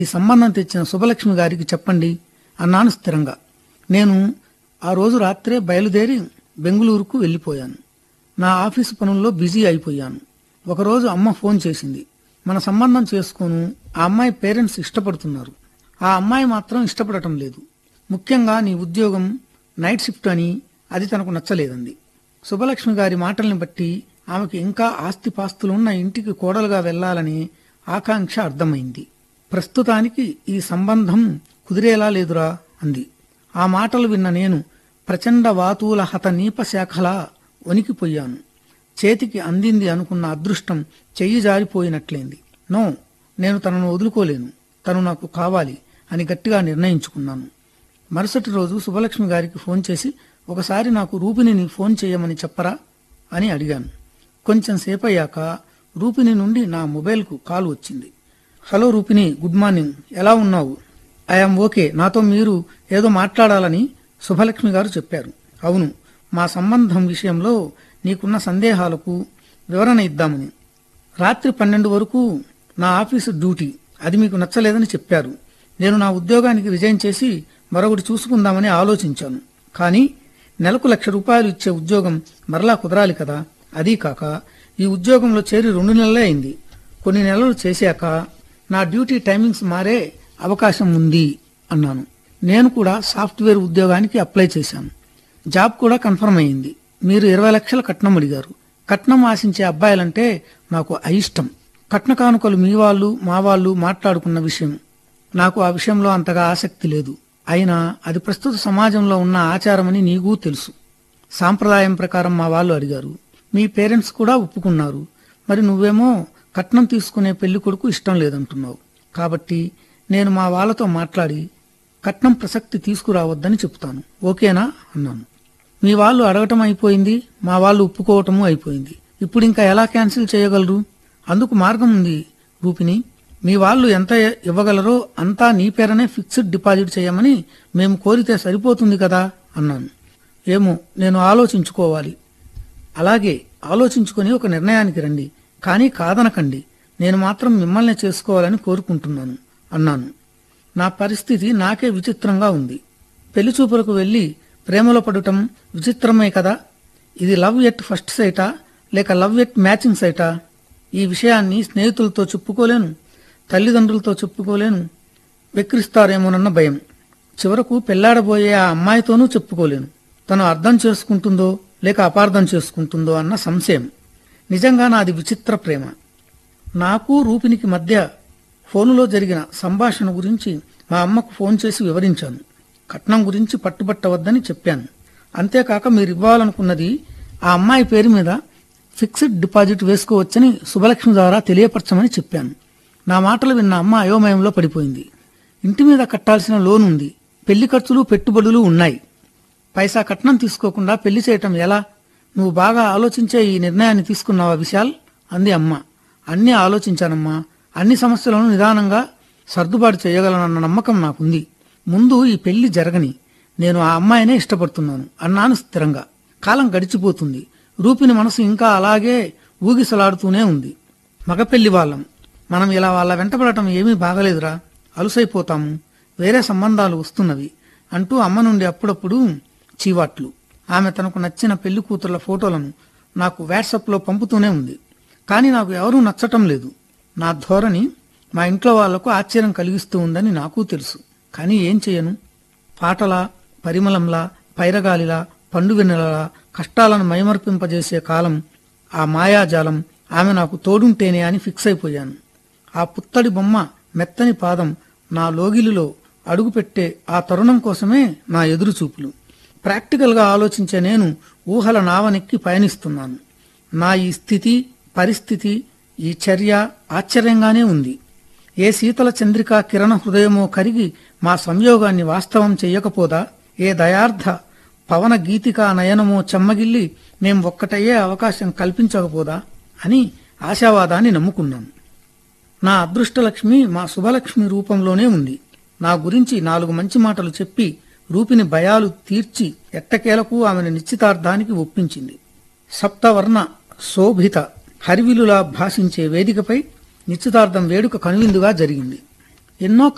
ఈ సంబంధం తెచ్చిన శుభలక్ష్మి గారికి చెప్పండి అన్నాను స్థిరంగా నేను ఆ రోజు రాత్రే బయలుదేరి బెంగుళూరుకు వెళ్ళిపోయాను నా ఆఫీసు పనుల్లో బిజీ అయిపోయాను ఒకరోజు అమ్మ ఫోన్ చేసింది మన సంబంధం చేసుకోను ఆ అమ్మాయి పేరెంట్స్ ఇష్టపడుతున్నారు ఆ అమ్మాయి మాత్రం ఇష్టపడటం లేదు ముఖ్యంగా నీ ఉద్యోగం నైట్ షిఫ్ట్ అని అది తనకు నచ్చలేదంది శుభలక్ష్మి గారి మాటల్ని బట్టి ఆమెకి ఇంకా ఆస్తిపాస్తులున్న ఇంటికి కోడలుగా వెళ్లాలని ఆకాంక్ష అర్థమైంది ప్రస్తుతానికి ఈ సంబంధం కుదిరేలా లేదురా అంది ఆ మాటలు విన్న నేను ప్రచండ వాతూల హత నీప శాఖలా వణికిపోయాను చేతికి అందింది అనుకున్న అదృష్టం చెయ్యి జారిపోయినట్లయింది నో నేను తనను వదులుకోలేను తను నాకు కావాలి అని గట్టిగా నిర్ణయించుకున్నాను మరుసటి రోజు శుభలక్ష్మి గారికి ఫోన్ చేసి ఒకసారి నాకు రూపిణిని ఫోన్ చేయమని చెప్పరా అని అడిగాను కొంచెం సేపయ్యాక రూపిణి నుండి నా మొబైల్కు కాల్ వచ్చింది హలో రూపిణి గుడ్ మార్నింగ్ ఎలా ఉన్నావు ఐఎమ్ ఓకే నాతో మీరు ఏదో మాట్లాడాలని శుభలక్ష్మి గారు చెప్పారు అవును మా సంబంధం విషయంలో నీకున్న సందేహాలకు వివరణ ఇద్దామని రాత్రి పన్నెండు వరకు నా ఆఫీసు డ్యూటీ అది మీకు నచ్చలేదని చెప్పారు నేను నా ఉద్యోగానికి రిజైన్ చేసి మరొకటి చూసుకుందామని ఆలోచించాను కానీ నెలకు లక్ష రూపాయలు ఇచ్చే ఉద్యోగం మరలా కుదరాలి కదా అదీ కాక ఈ ఉద్యోగంలో చేరి రెండు నెలలే అయింది కొన్ని నెలలు చేశాక నా డ్యూటీ టైమింగ్స్ మారే అవకాశం ఉంది అన్నాను నేను కూడా సాఫ్ట్వేర్ ఉద్యోగానికి అప్లై చేశాను జాబ్ కూడా కన్ఫర్మ్ అయింది మీరు ఇరవై లక్షల కట్నం అడిగారు కట్నం ఆశించే అబ్బాయిలంటే నాకు అయిష్టం కట్న కానుకలు మీ వాళ్ళు మా వాళ్ళు మాట్లాడుకున్న విషయం నాకు ఆ విషయంలో అంతగా ఆసక్తి లేదు అయినా అది ప్రస్తుత సమాజంలో ఉన్న ఆచారమని నీకు తెలుసు సాంప్రదాయం ప్రకారం మా వాళ్ళు అడిగారు మీ పేరెంట్స్ కూడా ఒప్పుకున్నారు మరి నువ్వేమో కట్నం తీసుకునే పెళ్లి కొడుకు ఇష్టం లేదంటున్నావు కాబట్టి నేను మా వాళ్ళతో మాట్లాడి కట్నం ప్రసక్తి తీసుకురావద్దని చెప్తాను ఓకేనా అన్నాను మీ వాళ్ళు అడగటం అయిపోయింది మా వాళ్ళు ఒప్పుకోవటము అయిపోయింది ఇప్పుడు ఇంకా ఎలా క్యాన్సిల్ చేయగలరు అందుకు మార్గం ఉంది రూపిణి మీ వాళ్ళు ఎంత ఇవ్వగలరో అంతా నీ పేరనే ఫిక్స్డ్ డిపాజిట్ చేయమని మేము కోరితే సరిపోతుంది కదా అన్నాను ఏమో నేను ఆలోచించుకోవాలి అలాగే ఆలోచించుకొని ఒక నిర్ణయానికి రండి కానీ కాదనకండి నేను మాత్రం మిమ్మల్ని చేసుకోవాలని కోరుకుంటున్నాను అన్నాను నా పరిస్థితి నాకే విచిత్రంగా ఉంది పెళ్లి చూపులకు వెళ్లి ప్రేమలో పడటం విచిత్రమే కదా ఇది లవ్ ఎట్ ఫస్ట్ సైటా లేక లవ్ ఎట్ మ్యాచింగ్ సైటా ఈ విషయాన్ని స్నేహితులతో చెప్పుకోలేను తల్లిదండ్రులతో చెప్పుకోలేను వెక్కిరిస్తారేమోనన్న భయం చివరకు పెళ్లాడబోయే ఆ అమ్మాయితోనూ చెప్పుకోలేను తను అర్థం చేసుకుంటుందో లేక అపార్థం చేసుకుంటుందో అన్న సంశయం నిజంగా నాది విచిత్ర ప్రేమ నాకు రూపినికి మధ్య ఫోనులో జరిగిన సంభాషణ గురించి మా అమ్మకు ఫోన్ చేసి వివరించాను కట్నం గురించి పట్టుబట్టవద్దని చెప్పాను అంతేకాక మీరు ఇవ్వాలనుకున్నది ఆ అమ్మాయి పేరు మీద ఫిక్స్డ్ డిపాజిట్ వేసుకోవచ్చని శుభలక్ష్మి ద్వారా తెలియపరచమని చెప్పాను నా మాటలు విన్న అమ్మ అయోమయంలో పడిపోయింది ఇంటి మీద కట్టాల్సిన లోన్ ఉంది పెళ్లి ఖర్చులు పెట్టుబడులు ఉన్నాయి పైసా కట్నం తీసుకోకుండా పెళ్లి చేయటం ఎలా నువ్వు బాగా ఆలోచించే ఈ నిర్ణయాన్ని తీసుకున్నావా విశాల్ అంది అమ్మ అన్నీ ఆలోచించానమ్మా అన్ని సమస్యలను నిదానంగా సర్దుబాటు చేయగలనన్న నమ్మకం నాకుంది ముందు ఈ పెళ్లి జరగని నేను ఆ అమ్మాయినే ఇష్టపడుతున్నాను అన్నాను స్థిరంగా కాలం గడిచిపోతుంది రూపిని మనసు ఇంకా అలాగే ఊగిసలాడుతూనే ఉంది మగపెళ్లి వాళ్ళం మనం ఇలా వాళ్ళ వెంటపడటం ఏమీ బాగలేదురా అలుసైపోతాము వేరే సంబంధాలు వస్తున్నవి అంటూ అమ్మ నుండి అప్పుడప్పుడు చీవాట్లు ఆమె తనకు నచ్చిన పెళ్లి కూతుర్ల ఫోటోలను నాకు వాట్సాప్లో పంపుతూనే ఉంది కానీ నాకు ఎవరూ నచ్చటం లేదు నా ధోరణి మా ఇంట్లో వాళ్లకు ఆశ్చర్యం కలిగిస్తూ ఉందని నాకు తెలుసు కానీ ఏం చేయను పాటలా పరిమళంలా పైరగాలిలా పండు వెన్నెలలా కష్టాలను మైమర్పింపజేసే కాలం ఆ మాయాజాలం ఆమె నాకు తోడుంటేనే అని ఫిక్స్ అయిపోయాను ఆ పుత్తడి బొమ్మ మెత్తని పాదం నా లోగిలిలో అడుగుపెట్టే ఆ తరుణం కోసమే నా ఎదురుచూపులు ప్రాక్టికల్గా ఆలోచించే నేను ఊహల నావనెక్కి పయనిస్తున్నాను నా ఈ స్థితి పరిస్థితి ఈ చర్య ఆశ్చర్యంగానే ఉంది ఏ శీతల చంద్రికా కిరణ హృదయమో కరిగి మా సంయోగాన్ని వాస్తవం చెయ్యకపోదా ఏ దయార్థ పవన గీతికా నయనమో చెమ్మగిల్లి మేం ఒక్కటయ్యే అవకాశం కల్పించకపోదా అని ఆశావాదాన్ని నమ్ముకున్నాను నా అదృష్టలక్ష్మి మా శుభలక్ష్మి రూపంలోనే ఉంది నా గురించి నాలుగు మంచి మాటలు చెప్పి రూపిని భయాలు తీర్చి ఎట్టకేలకు ఆమెను నిశ్చితార్థానికి ఒప్పించింది సప్తవర్ణ శోభిత హరివిలులా భాషించే వేదికపై నిశ్చితార్థం వేడుక కనువిందుగా జరిగింది ఎన్నో